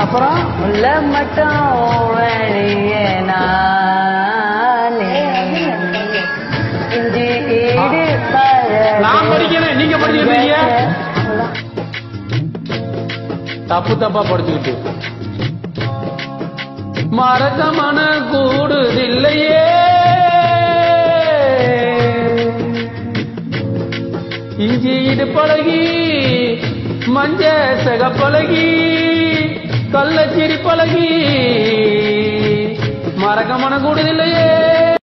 அப்புறம் உள்ள மட்டும் வழியே நானே இஞ்சி ஈடு நான் படிக்கிறேன் நீங்க படிக்கிறீங்க தப்பு தப்பா படிச்சுக்கிட்டு மறக்க மன கூடுதில்லையே இஞ்சி இடு பழகி மஞ்ச செக பழகி கள்ளச்சிரி பழகி மறக்க மன கூடுதில்லையே